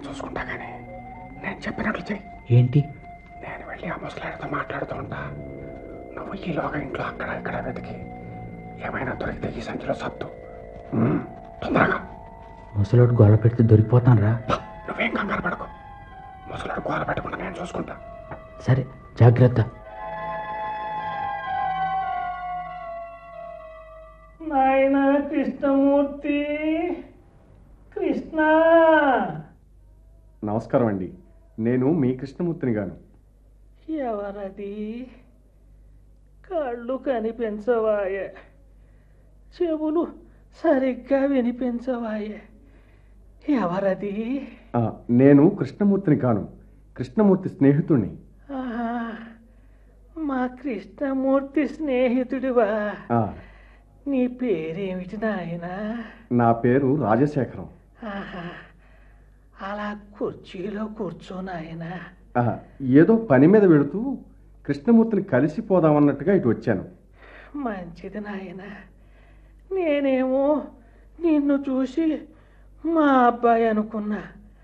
చూసుకుంటా కానీ నేను చెప్పినట్లు చెయ్యి ఏంటి నేను వెళ్ళి ఆ ముసలాడితో మాట్లాడుతూ ఉంటా నువ్వు ఈలోగా ఇంట్లో అక్కడ ఇక్కడ వెతికి ఏమైనా దొరికితే ఈ సంచిలో సత్తు ఉమ్, తొందరగా ముసలోడు గోల పెడితే దొరికిపోతాను రా పా, నువ్వేం కంగారు పడకు ముసలాడు గోల పెట్టకుండా నేను చూసుకుంటా సరే జాగ్రత్త నాయన కృష్ణమూర్తి కృష్ణ నమస్కారం అండి నేను మీ కృష్ణమూర్తిని గాను ఎవరది కళ్ళు కనిపించవాయే చెవులు సరిగ్గా వినిపించవాయే ఎవరది ఆ, నేను కృష్ణమూర్తిని కాను కృష్ణమూర్తి స్నేహితుణ్ణి ఆహా, మా కృష్ణమూర్తి స్నేహితుడివా ఆ, నీ పేరేమిటి నాయనా నా పేరు రాజశేఖరం ఆహా, అలా కుర్చీలో కూర్చో నాయనా ఆ, ఏదో పని మీద వెళుతూ కృష్ణమూర్తిని కలిసిపోదామన్నట్టుగా ఇటు వచ్చాను మంచిది నాయన నేనేమో నిన్ను చూసి మా అబ్బాయి అనుకున్నా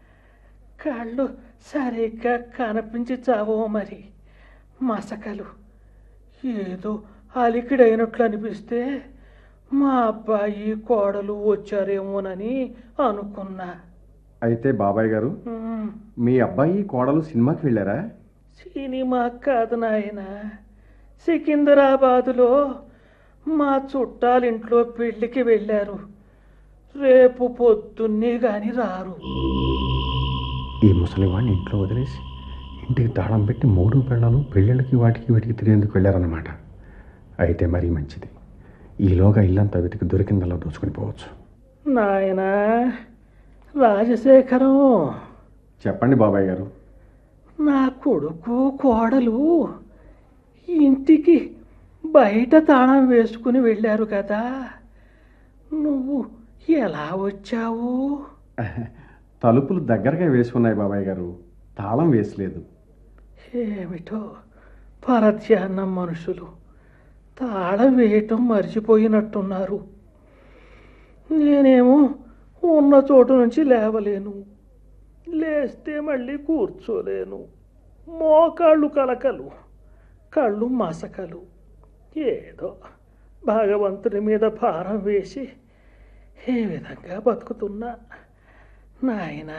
కళ్ళు సరిగ్గా కనిపించి చావో మరి మసకలు ఏదో అలికిడైనట్లు అనిపిస్తే మా అబ్బాయి కోడలు వచ్చారేమోనని అనుకున్నా అయితే బాబాయ్ గారు ఉమ్, మీ అబ్బాయి కోడలు సినిమాకి వెళ్ళారా సినిమా కాదు నాయన సికింద్రాబాదులో మా చుట్టాలింట్లో పెళ్లికి వెళ్ళారు రేపు పొద్దున్నే గాని రారు ఈ ముసలివాడిని ఇంట్లో వదిలేసి ఇంటికి తాళం పెట్టి మూడు పెళ్ళాలు పెళ్ళిళ్ళకి వాటికి వీటికి తిరిగేందుకు వెళ్ళారన్నమాట అయితే మరీ మంచిది ఈలోగా ఇల్లంతా వెతికి దొరికిందల్లా దోచుకుని పోవచ్చు నాయన రాజశేఖరం చెప్పండి బాబాయ్ గారు నా కొడుకు కోడలు ఇంటికి బయట తాళం వేసుకుని వెళ్ళారు కదా నువ్వు ఎలా వచ్చావు తలుపులు దగ్గరగా వేసి ఉన్నాయి బాబాయ్ గారు తాళం వేసలేదు ఏమిటో పరధ్యానం మనుషులు తాళం వేయటం మర్చిపోయినట్టున్నారు నేనేమో ఉన్న చోటు నుంచి లేవలేను లేస్తే మళ్ళీ కూర్చోలేను మోకాళ్ళు కలకలు కళ్ళు మసకలు ఏదో భగవంతుని మీద భారం వేసి ఏ విధంగా బతుకుతున్నా నాయనా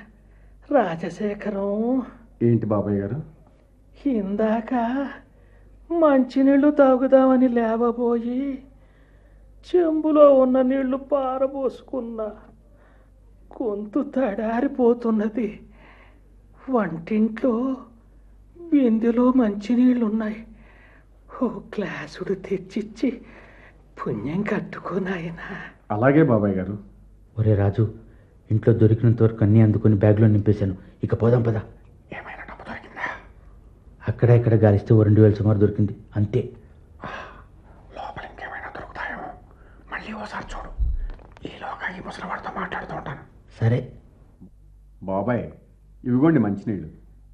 రాజశేఖరం ఏంటి బాబాయ్ గారు ఇందాక మంచినీళ్ళు తాగుదామని లేవబోయి చెంబులో ఉన్న నీళ్లు పారబోసుకున్నా గొంతు తడారిపోతున్నది వంటింట్లో బిందెలో మంచినీళ్ళున్నాయి ఓ గ్లాసుడు తెచ్చిచ్చి పుణ్యం కట్టుకోనాయనా అలాగే బాబాయ్ గారు ఒరే రాజు ఇంట్లో దొరికినంత వరకు అన్నీ అందుకొని బ్యాగ్లో నింపేశాను ఇక పోదాం పదా ఏమైనా డబ్బు దొరికిందా అక్కడ ఇక్కడ గాలిస్తే ఓ రెండు వేల సుమారు దొరికింది అంతే లోపల ఇంకేమైనా దొరుకుతాయేమో మళ్ళీ ఓసారి చూడు ఈలోగా ఈ ముసలివాడితో మాట్లాడుతూ ఉంటాను సరే బాబాయ్ ఇవిగోండి మంచినీళ్ళు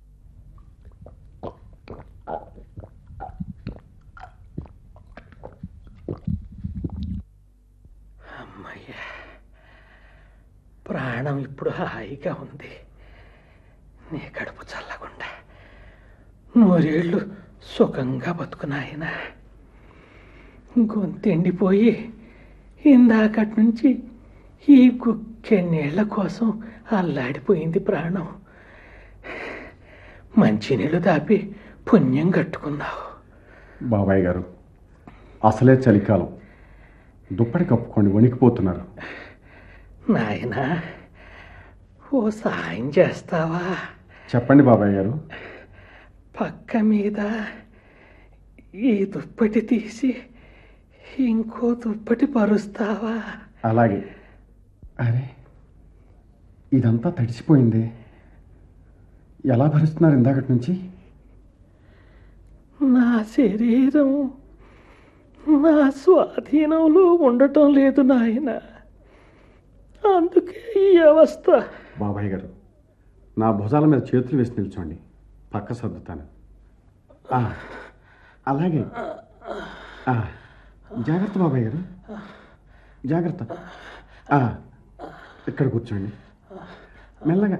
అమ్మయ్యా ప్రాణం ఇప్పుడు హాయిగా ఉంది నీ కడుపు చల్లకుండా నూరేళ్ళు సుఖంగా బతుకునాయన గొంతెండిపోయి ఇందాకటి నుంచి ఈ గుక్కె నీళ్ల కోసం అల్లాడిపోయింది ప్రాణం మంచినీళ్ళు దాపి పుణ్యం కట్టుకున్నావు బాబాయ్ గారు అసలే చలికాలం దుప్పటి కప్పుకొని వణికిపోతున్నారు నాయనా ఓ సాయం చేస్తావా చెప్పండి బాబాయ్ గారు పక్క మీద ఈ దుప్పటి తీసి ఇంకో దుప్పటి పరుస్తావా అలాగే అరే ఇదంతా తడిసిపోయింది ఎలా భరిస్తున్నారు ఇందాకటి నుంచి నా శరీరం నా స్వాధీనంలో ఉండటం లేదు నాయన అందుకే ఈ అవస్థ బాబాయ్ గారు నా భుజాల మీద చేతులు వేసి నిల్చోండి పక్క సర్దుతాను ఆ, అలాగే ఆ, జాగ్రత్త బాబాయ్ గారు జాగ్రత్త ఆ, ఇక్కడ కూర్చోండి మెల్లగా